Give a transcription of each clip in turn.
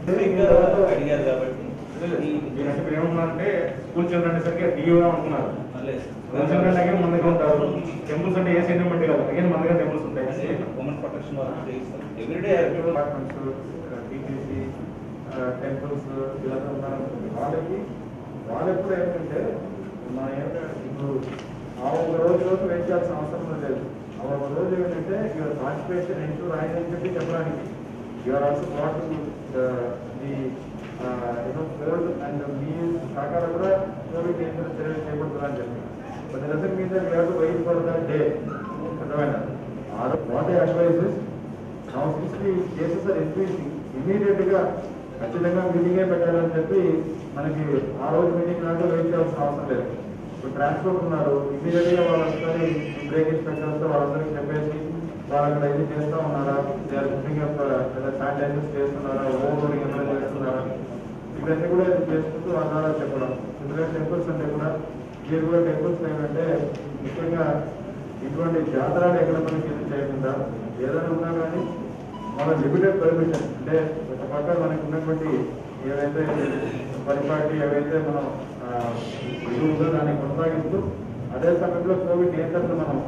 ఇంకా అడిగారు కాబట్టి ఈ- మీరంటే మీరు ఏమంటున్నారంటే స్కూల్ చిల్డ్రన్ అనేసరికి దిగుగా ఉంటున్నారు లేదు. స్కూల్ చిల్డ్రన్ అగే మన దగ్గర ఉంటారు టెంపుల్స్ అంటే ఏ సెంటిమెంట్ కాదు అగైన్ మన దగ్గర టెంపుల్స్ ఉంటాయి అంటే ఉమెన్ ప్రొటెక్షన్ వాళ్ళు చేయిస్తారు ఎవ్రీడే అపార్ట్మెంట్స్ టీటీసీ టెంపుల్స్ ఇలా ఉన్నారు వాళ్ళకి వాళ్ళు ఎప్పుడు ఏంటంటే మన ఏంటంటే ఇప్పుడు ఆ ఒక రోజు రోజు వెయిట్ చేయాల్సిన అవసరం లేదు ఆ ఒక రోజు ఏంటంటే యువర్ కాన్స్టిపేషన్ ఇన్షూర్ అయిందని చెప్పి చెప్పడానికి your also not the you know cold and మీ సహకారం కూడా కోవిడ్ నియంత్రణ చర్యలు చేపడుతున్నారని చెప్పి but doesn't mean that you have to wait for the day అర్థమైనా what advise now since the cases are increasing immediate గా ఖచ్చితంగా మీటింగే పెట్టాలని చెప్పి మనకి ఆ రోజు మీటింగ్ నాతో వెయిట్ చేయాల్సిన అవసరం లేదు ఇప్పుడు ట్రాన్స్పోర్ట్ ఉన్నారు ఇమీడియట్ గా వాళ్ళందరి బ్రేక్ ఇన్స్పెక్టర్స్ వాళ్ళందరికీ చెప్పేసి వాళ్ళు అక్కడ ఇది చేస్తా ఉన్నారా బుకింగ్ శానిటైజర్స్ చేస్తున్నారా ఓవర్ లోడింగ్ ఏమైనా చేస్తున్నారా ఇవన్నీ కూడా ఇది చేసుకుంటూ వాళ్ళ ద్వారా చెప్పడం ఎందుకంటే టెంపుల్స్ అంటే కూడా మీరు కూడా టెంపుల్స్ ఏంటంటే ముఖ్యంగా ఇటువంటి జాతరాలు ఎక్కడ మనకి ఇది చేయకుండా ఏదైనా ఉన్నా కానీ మన లిమిటెడ్ పర్మిషన్ అంటే ఒక పక్క మనకి ఉన్నటువంటి ఏవైతే పరిపాటి ఏవైతే మనం ఆ, ఇది ఉందో దాన్ని కొనసాగిస్తూ అదే సమయంలో కోవిడ్ నియంత్రణ మనం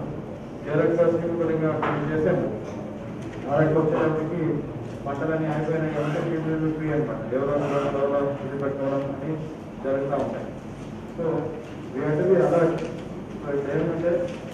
పరంగా చేశాము వాళ్ళకి వచ్చేటప్పటికి పంటలన్నీ అయిపోయినాయి కాబట్టి పీపుల్ ఫ్రీ అనమాట ఎవరో ఎవరో ఇది పెట్టుకోవడం అని జరుగుతూ ఉంటాయి సో వీటి అలర్ట్ ఏంటంటే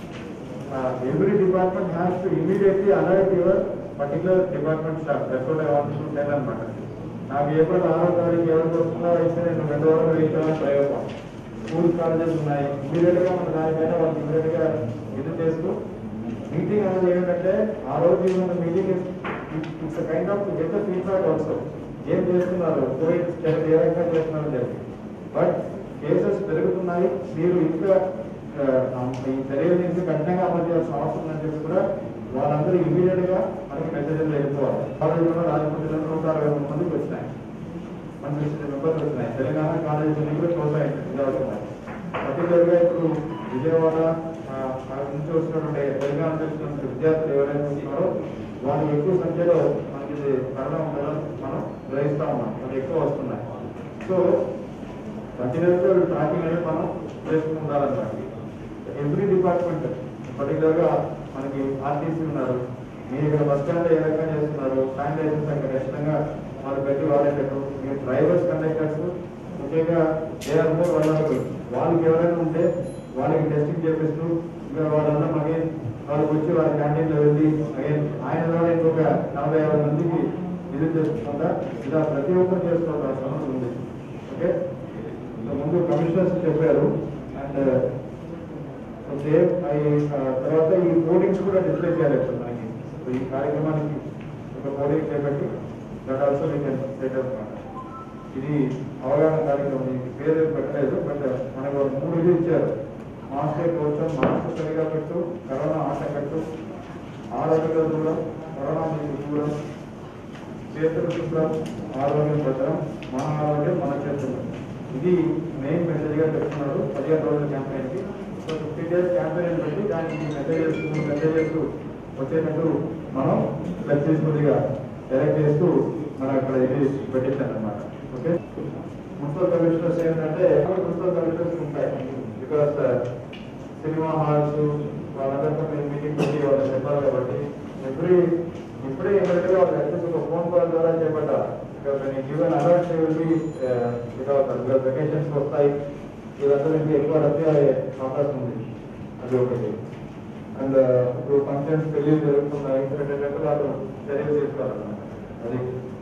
every department has to immediately alert your particular department staff that's what I want to tell అనమాట నాకు ఏప్రిల్ ఆరో తారీఖు ఎవరికి వస్తుందో అయితే నేను రెండు వారం వేయించాలని ప్రయోగం స్కూల్ కాలేజెస్ ఉన్నాయి ఇమీడియట్ గా మన దానిపైన వాళ్ళకి ఇమీడియట్ గా ఇది చేస్తూ మీటింగ్ అనేది ఏంటంటే ఆ రోజు మన meeting it's kind of get feedback also ఏం చేస్తున్నారు కోవిడ్ స్టెప్ ఏ రకంగా చేస్తున్నారు అని చెప్పి బట్ కేసెస్ పెరుగుతున్నాయి మీరు ఇంకా ఆ, ఈ చర్యలు నుంచి కఠినంగా అమలు చేయాల్సిన అవసరం ఉందని చెప్పి కూడా వాళ్ళందరూ ఇమీడియట్ గా మనకి మెసేజ్లు వెళ్ళిపోవాలి కాలేజీలో రాజమండ్రిలో నూట అరవై మూడు మందికి వచ్చినాయి మన సిక్స్టీ మెంబర్స్ వచ్చినాయి తెలంగాణ కాలేజీ కూడా క్లోజ్ అయింది విజయవాడ పర్టికులర్ గా ఇప్పుడు విజయవాడ ఆ, ఆ నుంచి వచ్చినటువంటి తెలంగాణ నుంచి వచ్చినటువంటి విద్యార్థులు ఎవరైతే ఉన్నారో వాళ్ళు ఎక్కువ సంఖ్యలో మనకి ఇది కరోనా ఉండాలని మనం గ్రహిస్తా ఉన్నాం అది ఎక్కువ వస్తున్నాయి సో కంటిన్యూస్ గా ట్రాకింగ్ అనేది మనం చేసుకుని ఉండాలన్నమాట ఎవ్రీ డిపార్ట్మెంట్ పర్టికులర్ గా మనకి ఆర్టీసీ ఉన్నారు మీరు ఇక్కడ బస్ స్టాండ్ ఏ రకంగా చేస్తున్నారు శానిటైజర్స్ అక్కడ ఖచ్చితంగా వాళ్ళు పెట్టి వాడేటట్టు మీరు డ్రైవర్స్ కండక్టర్స్ ముఖ్యంగా ఏఆర్ మోర్ వాళ్ళకి వాళ్ళకి ఎవరైనా ఉంటే వాళ్ళకి టెస్టింగ్ చేపిస్తూ ఇంకా వాళ్ళందరూ అగైన్ వాళ్ళకి వచ్చి వాళ్ళ క్యాంటీన్ లో వెళ్ళి అగైన్ ఆయన ద్వారా ఇంకొక నలభై యాభై మందికి ఇది చేసుకుంటా ఇలా ప్రతి ఒక్కరు చేసుకోవాల్సిన అవసరం ఉంది ఓకే ముందు కమిషనర్స్ చెప్పారు అండ్ సేమ్ తర్వాత ఈ కోడింగ్స్ కూడా డిస్ప్లే చేయాలి ఇప్పుడు మనకి సో ఈ కార్యక్రమానికి ఒక కోడింగ్ చేపట్టి that also we can set అనమాట ఇది అవగాహన కార్యక్రమం ఇది పేరు ఏం పెట్టలేదు బట్ మనకు ఒక మూడు ఇది ఇచ్చారు మాస్క్ కోసం మాస్క్ సరిగా పెట్టు కరోనా ఆట కట్టు ఆరోగ్య దూరం కరోనా మీకు దూరం చేతులు శుభ్రం ఆరోగ్యం భద్రం మన ఆరోగ్యం మన చేతులు ఇది మెయిన్ మెసేజ్ గా చెప్తున్నారు పదిహేను రోజుల క్యాంపెయిన్ కి సో ఫిఫ్టీ డేస్ క్యాంపెయిన్ పెట్టి దానికి మెసేజెస్ మెసేజెస్ వచ్చేటట్టు మనం ఫ్లెక్సిబుల్గా డైరెక్ట్ చేస్తూ మనం అక్కడ ఇది పెట్టించాను అనమాట ఓకే మున్సిపల్ కమిషనర్స్ ఏంటంటే మున్సిపల్ కమిషనర్స్ ఉంటాయి బికాస్ సినిమా హాల్స్ వాళ్ళందరితో మీరు మీటింగ్ పెట్టి వాళ్ళు చెప్పాలి కాబట్టి ఎవ్రీ ఇప్పుడే ఏంటంటే వాళ్ళు అట్లీస్ట్ ఒక ఫోన్ కాల్ ద్వారా చేపట్టాలి గివెన్ అలర్ట్ విల్ బి అవుతారు వెకేషన్స్ వస్తాయి ఇదంతా మీకు ఎక్కువ రద్దీ అయ్యే అవకాశం ఉంది అది ఒకటి అండ్ ఇప్పుడు ఫంక్షన్స్ పెళ్లి జరుగుతున్నాయి ఏంటంటే వాళ్ళు చర్యలు తీసుకోవాలన్నమాట అది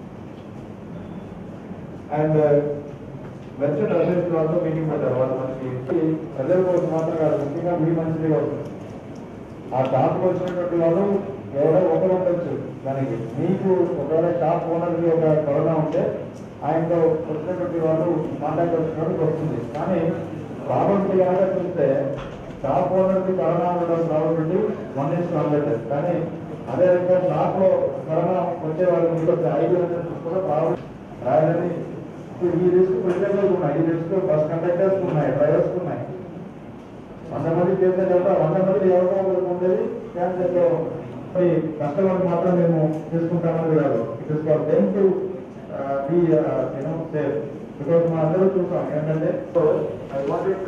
అండ్ వెంచర్ అసెస్ వాళ్ళతో మీటింగ్ పెట్టారు వాళ్ళు మనకి ప్రజల కోసం మాత్రం కాదు ముఖ్యంగా మీ మంచిది అవుతుంది ఆ షాప్ వచ్చినటువంటి వాళ్ళు ఎవరో ఒకరు ఉండొచ్చు దానికి మీకు ఒకవేళ షాప్ ఓనర్కి ఒక కరోనా ఉంటే ఆయనతో వచ్చినటువంటి వాళ్ళు కాంటాక్ట్ వచ్చినప్పుడు వస్తుంది కానీ ప్రాబిలిటీ కనుక చూస్తే షాప్ ఓనర్కి కరోనా ఉండడం ప్రాబిలిటీ వన్ ఇస్ హండ్రెడ్ కానీ అదే రకంగా షాప్ లో కరోనా వచ్చే వాళ్ళకి మీకు ఒక ఐదు లక్షలు కూడా ప్రాబిలిటీ రాయాలని ఇప్పుడు ఈ రిస్క్ ప్రజలకు ఉన్నాయి ఈ రిస్క్ బస్ కండక్టర్స్ ఉన్నాయి డ్రైవర్స్ ఉన్నాయి వంద మంది చేస్తే తప్ప వంద మంది ఎవరికో ఒకరికి ఉండేది క్యాన్సర్లో కస్టమర్ మాత్రం మేము తీసుకుంటామని కాదు it is for them to be you know safe because మా అందరూ చూసాం ఏంటంటే సో ఐ వాంట్ ఇట్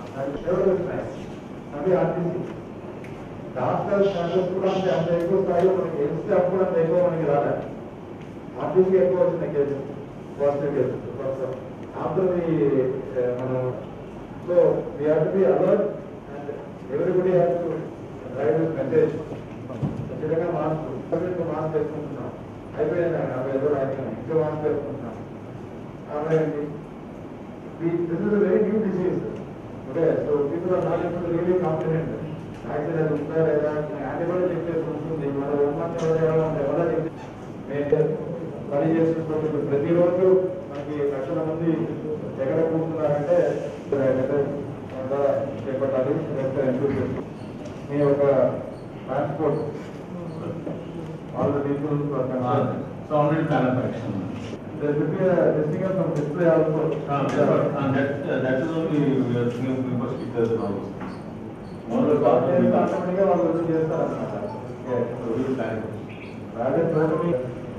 అది ఆర్టీసీ డాక్టర్ స్టాండర్డ్స్ కూడా అంతే అంత ఎక్కువ స్థాయిలో మనకి ఎంత అప్పుడు అంత ఎక్కువ మనకి రాలేదు ఆర్టీసీ ఎక్కువ వచ్చిన case positive case after the మనం so we have to be alert and everybody have to drive with message ఖచ్చితంగా మాస్క్ మాస్క్ వేసుకుంటున్నాం అయిపోయింది నలభై ఐదు రోజులు అయిపోయింది ఇంకా మాస్క్ వేసుకుంటున్నాం ఆమె this is a very new disease. Okay, so people are not able to really comprehend. Actually, అది ఉందా లేదా యాంటీబాడీ చెక్ చేసి ఉంటుంది మన ఉన్మాత్రం ఎవరో చెక్ పని చేస్తున్నప్పుడు ప్రతిరోజు మనకి లక్షల మంది ఎక్కడ కూర్చున్నారంటే ద్వారా చేపట్టాలి లేకపోతే ఎంజాయ్ చేస్తుంది మీ యొక్క transport all the people So already plan of action. There should be a listing of some display also. Uh, yeah, and that, uh, that is only we are thinking of people speakers and all those things. More of the ఆటోమేటిక్గా వాళ్ళు వచ్చి చేస్తారన్నమాట So we will plan it. రాజే totally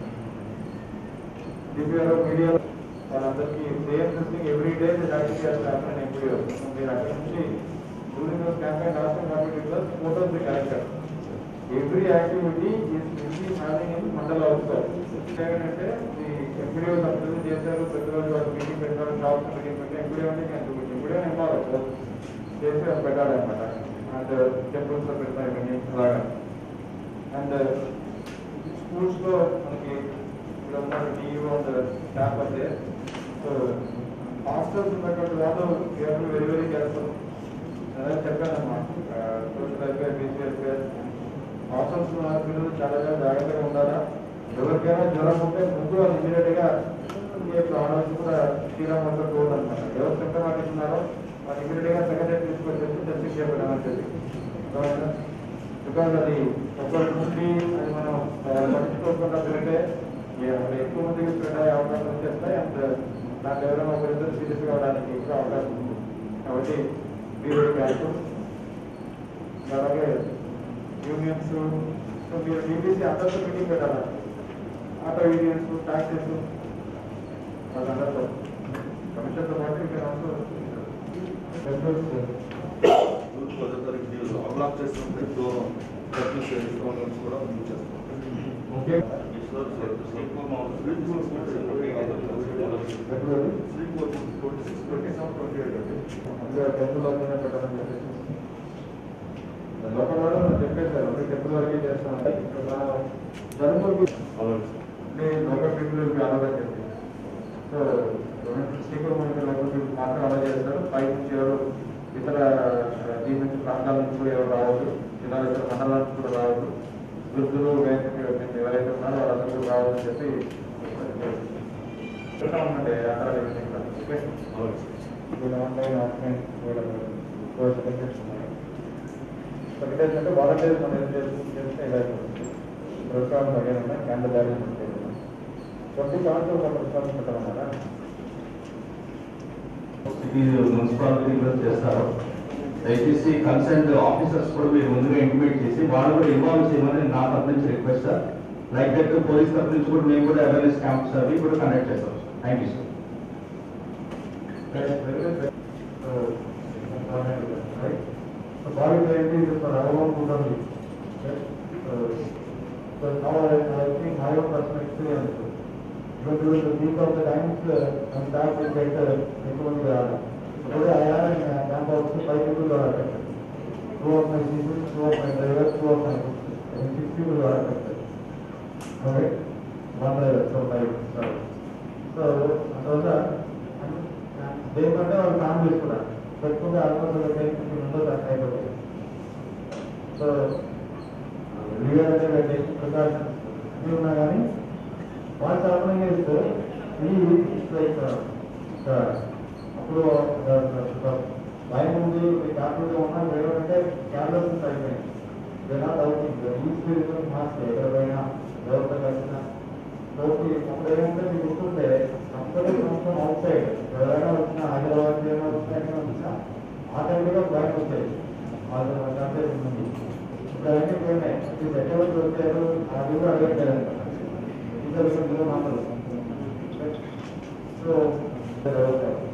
DPR media వాళ్ళందరికీ same listing every day active చేస్తారు MPO మీరు అక్కడి నుంచి డ్యూరింగ్ యువర్ క్యాంపెయిన్ లాస్ట్ కాబట్టి plus photos collector every activity is will having in మండల ఆల్సో ఏంటంటే ఈ ఎంపీడీఓ సబ్సిడీ చేశారు ప్రతిరోజు వాళ్ళు మీటింగ్ పెట్టారు షాప్స్ మీటింగ్ పెట్టి ఎంపీడీఓ అంటే ఎంపీడీఓ ఇవ్వాలి చేసి అది పెట్టాలి అనమాట అండ్ టెంపుల్స్ లో పెడతాం ఇవన్నీ అలాగా అండ్ స్కూల్స్ లో మనకి ఇక్కడ ఉన్న డిఈఓ అండ్ స్టాఫ్ అంటే సో హాస్టల్స్ ఉన్నటువంటి వాళ్ళు కేవలం వెరీ వెరీ కేర్ఫుల్ అదే చెప్పానమ్మా social welfare BC welfare hostels ఉన్న పిల్లలు చాలా జాగ్రత్తగా ఉండాలా ఎవరికైనా జ్వరం ఉంటే ముందు వాళ్ళు ఇమీడియట్ గా ప్రాణాలు కూడా శ్రీరామంతా కోడ్ అనమాట ఎవరు సిమ్టమాటిక్ ఉన్నారో వాళ్ళు ఇమీడియట్ గా సెకండ్ ఎయిడ్ తీసుకొచ్చేసి టెస్టింగ్ చేయబడమని చెప్పి బికాజ్ అది ఒకరి నుండి అది మనం పట్టించుకోకుండా పెరిగితే అక్కడ ఎక్కువ మందికి స్ప్రెడ్ అయ్యే అవకాశం వచ్చేస్తాయి అండ్ దాంట్లో ఎవరైనా ఒకరిద్దరు సీరియస్ కావడానికి ఎక్కువ అవకాశం ఉంది కాబట్టి మీరు క్యాన్సర్ అలాగే యూనియన్స్ సో మీరు డీబీసీ అందరితో మీటింగ్ పెట్టాలి ఆటో యూనియన్స్ ట్యాక్సెస్ వాళ్ళందరితో కమిషన్తో పాటు ఇక్కడ ఆల్సో అన్లాక్ చేస్తుంటే దూరం సర్వీస్ డిస్కౌంట్స్ కూడా ముందు చేస్తాం okay February three four twenty six twenty seven twenty eight అండి ఇంకా టెంపుల్ వరకునే పెట్టాలని చెప్పేసి లోపల కూడా మనం చెప్పేశారు ఓన్లీ టెంపుల్ వరకే చేస్తాం జనరల్ లోకల్ పీపుల్ అలా చెప్పి సో శ్రీకుడు మనకి లోకల్ పీపుల్ మాత్రం అలా చేస్తారు పై నుంచి ఎవరు ఇతర ఆ, దీని నుంచి ప్రాంతాల నుంచి కూడా ఎవరు రావద్దు జిల్లా ఇతర మండలాల నుంచి కూడా రావద్దు వృద్ధులు వేదిక ఎవరైతే ఉన్నారో వాళ్ళందరూ కూడా రావాలని చెప్పి ఉంటే అక్కడ ఓకే వీళ్ళ ఆన్లైన్ ఆఫ్లైన్ వీళ్ళ కోర్స్ బెనిఫిట్స్ ఉన్నాయి ఒకటి ఏంటంటే వాలంటీర్స్ మనం ఏం చేసి చేస్తే ఇలా ప్రోగ్రామ్స్ అవి ఉన్నాయి క్యాండల్ బ్యాలెన్స్ ఉంటాయి ట్వంటీ సెవెన్ ఒక ప్రోగ్రామ్స్ పెట్టాలన్నారా సిటీ మున్సిపాలిటీ కూడా చేస్తారు దయచేసి కన్సర్న్ ఆఫీసర్స్ కూడా మీరు ముందుగా ఇంటిమేట్ చేసి వాళ్ళు కూడా ఇన్వాల్వ్ చేయమని నా తరఫు నుంచి request sir like that police తరఫు నుంచి కూడా మేము కూడా అవేర్నెస్ క్యాంప్స్ అవి కూడా కండక్ట్ చేస్తాం థ్యాంక్ యూ సార్ బాడీ ఏంటి అనుభవం ఉంటుంది So now I, I think my own personal experience, even during the peak of the times, uh, when staff will get uh, economic data. Today I am in uh, camp of five people are affected. Two of my people, two of my drivers, two of my, I mean, six people are affected. Okay? One driver, so five, sorry. So అందువల్ల దేనికంటే వాళ్ళ families కూడా పెట్టుకుంటే almost ఒక ten fifteen members అట్లా అయిపోతాయి so legal అంటే test precautions అన్నీ ఉన్నా కానీ వాట్స్ హ్యాపెనింగ్ ఇస్ ఈ లైక్ అప్పుడు ఒక భయం ఉంది క్యాపిటల్గా ఉన్నా ఏమంటే క్యాన్లర్స్ అయిపోయింది నాట్ అవుతుంది ఈ స్పీడ్ మార్క్స్ ఎక్కడ పోయినా ఎవరితో కలిసినా ఓకే అప్పుడు ఏమంటే మీకు గుర్తుంటే కంపెనీ కొంచెం అవుట్ సైడ్ ఎవరైనా వచ్చినా హైదరాబాద్ ఏమైనా వచ్చినా ఎక్కడ వచ్చినా ఆ టైంలో బ్యాంక్ వచ్చాయి వాళ్ళు అంటే ఉంది ఇప్పుడు అవన్నీ పోయినాయి ఇది ఎక్కడ వచ్చారు అది కూడా అడగట్లేదు ఇద్దరు ఇద్దరు మాటలు సో